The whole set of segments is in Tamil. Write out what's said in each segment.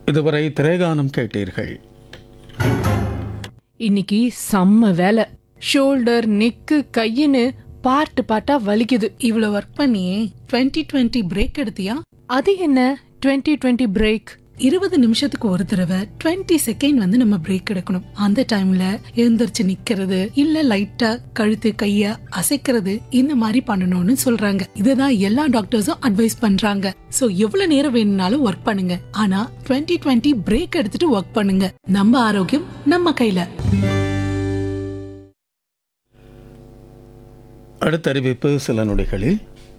இதுவரை திரைகானம் கேட்டீர்கள் இன்னைக்கு செம்ம வேலை ஷோல்டர் நெக்கு கையின்னு பார்ட்டு பார்ட்டா வலிக்குது இவ்வளவு ஒர்க் பண்ணியே 2020 டுவெண்ட்டி பிரேக் எடுத்தியா அது என்ன 2020 டுவெண்ட்டி பிரேக் இருபது நிமிஷத்துக்கு ஒரு தடவை 20 செகண்ட் வந்து நம்ம பிரேக் எடுக்கணும் அந்த டைம்ல எழுந்திருச்சு நிக்கிறது இல்ல லைட்டா கழுத்து கைய அசைக்கிறது இந்த மாதிரி பண்ணணும்னு சொல்றாங்க இதுதான் எல்லா டாக்டர்ஸும் அட்வைஸ் பண்றாங்க சோ எவ்வளவு நேரம் வேணும்னாலும் ஒர்க் பண்ணுங்க ஆனா 2020 டுவெண்ட்டி பிரேக் எடுத்துட்டு ஒர்க் பண்ணுங்க நம்ம ஆரோக்கியம் நம்ம கையில அடுத்த அறிவிப்பு சில நொடிகளில்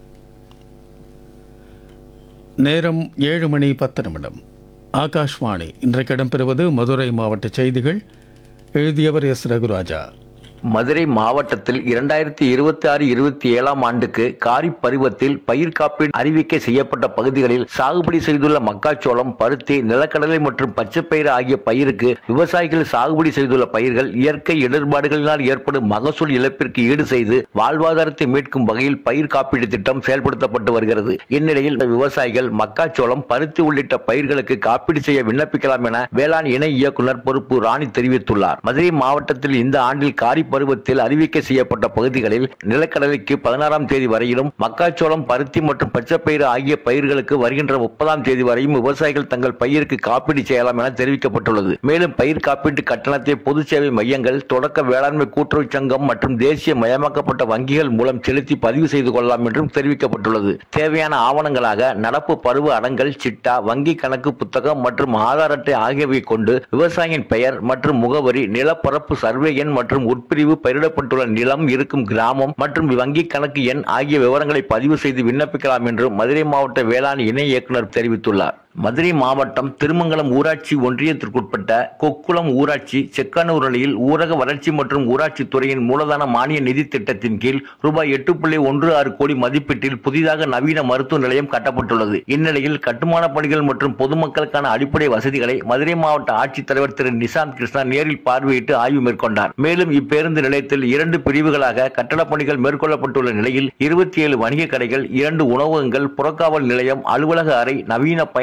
நேரம் ஏழு மணி பத்து நிமிடம் ஆகாஷ்வாணி இன்றைக்கு இடம்பெறுவது மதுரை மாவட்ட செய்திகள் எழுதியவர் எஸ் ரகுராஜா மதுரை மாவட்டத்தில் இரண்டாயிரத்தி இருபத்தி ஆறு இருபத்தி ஏழாம் ஆண்டுக்கு காரிப் பருவத்தில் பயிர் காப்பீடு அறிவிக்கை செய்யப்பட்ட பகுதிகளில் சாகுபடி செய்துள்ள மக்காச்சோளம் பருத்தி நிலக்கடலை மற்றும் பச்சைப்பயிறு ஆகிய பயிருக்கு விவசாயிகள் சாகுபடி செய்துள்ள பயிர்கள் இயற்கை இடர்பாடுகளினால் ஏற்படும் மகசூல் இழப்பிற்கு ஈடு செய்து வாழ்வாதாரத்தை மீட்கும் வகையில் பயிர் காப்பீடு திட்டம் செயல்படுத்தப்பட்டு வருகிறது இந்நிலையில் விவசாயிகள் மக்காச்சோளம் பருத்தி உள்ளிட்ட பயிர்களுக்கு காப்பீடு செய்ய விண்ணப்பிக்கலாம் என வேளாண் இணை இயக்குனர் பொறுப்பு ராணி தெரிவித்துள்ளார் மதுரை மாவட்டத்தில் இந்த ஆண்டில் காரி பருவத்தில் அறிவிக்கை செய்யப்பட்ட பகுதிகளில் நிலக்கடலைக்கு பதினாறாம் தேதி வரையிலும் மக்காச்சோளம் பருத்தி மற்றும் பச்சைப்பயிறு ஆகிய பயிர்களுக்கு வருகின்ற முப்பதாம் தேதி வரையும் விவசாயிகள் தங்கள் பயிருக்கு காப்பீடு செய்யலாம் என தெரிவிக்கப்பட்டுள்ளது மேலும் பயிர் காப்பீட்டு கட்டணத்தை பொது சேவை மையங்கள் தொடக்க வேளாண்மை கூட்டுறவு சங்கம் மற்றும் தேசிய மயமாக்கப்பட்ட வங்கிகள் மூலம் செலுத்தி பதிவு செய்து கொள்ளலாம் என்றும் தெரிவிக்கப்பட்டுள்ளது தேவையான ஆவணங்களாக நடப்பு பருவ அடங்கல் சிட்டா வங்கி கணக்கு புத்தகம் மற்றும் ஆதார் அட்டை ஆகியவை கொண்டு விவசாயியின் பெயர் மற்றும் முகவரி நிலப்பரப்பு சர்வே எண் மற்றும் உட்பிரிவு பயிரிடப்பட்டுள்ள நிலம் இருக்கும் கிராமம் மற்றும் வங்கி கணக்கு எண் ஆகிய விவரங்களை பதிவு செய்து விண்ணப்பிக்கலாம் என்று மதுரை மாவட்ட வேளாண் இணை இயக்குனர் தெரிவித்துள்ளார் மதுரை மாவட்டம் திருமங்கலம் ஊராட்சி ஒன்றியத்திற்குட்பட்ட கொக்குளம் ஊராட்சி செக்கானூரணியில் ஊரக வளர்ச்சி மற்றும் ஊராட்சி துறையின் மூலதன மானிய நிதி திட்டத்தின் கீழ் ரூபாய் எட்டு புள்ளி ஒன்று ஆறு கோடி மதிப்பீட்டில் புதிதாக நவீன மருத்துவ நிலையம் கட்டப்பட்டுள்ளது இந்நிலையில் கட்டுமான பணிகள் மற்றும் பொதுமக்களுக்கான அடிப்படை வசதிகளை மதுரை மாவட்ட ஆட்சித்தலைவர் திரு நிசாந்த் கிருஷ்ணா நேரில் பார்வையிட்டு ஆய்வு மேற்கொண்டார் மேலும் இப்பேருந்து நிலையத்தில் இரண்டு பிரிவுகளாக கட்டடப் பணிகள் மேற்கொள்ளப்பட்டுள்ள நிலையில் இருபத்தி ஏழு வணிக கடைகள் இரண்டு உணவகங்கள் புறக்காவல் நிலையம் அலுவலக அறை நவீன பயன்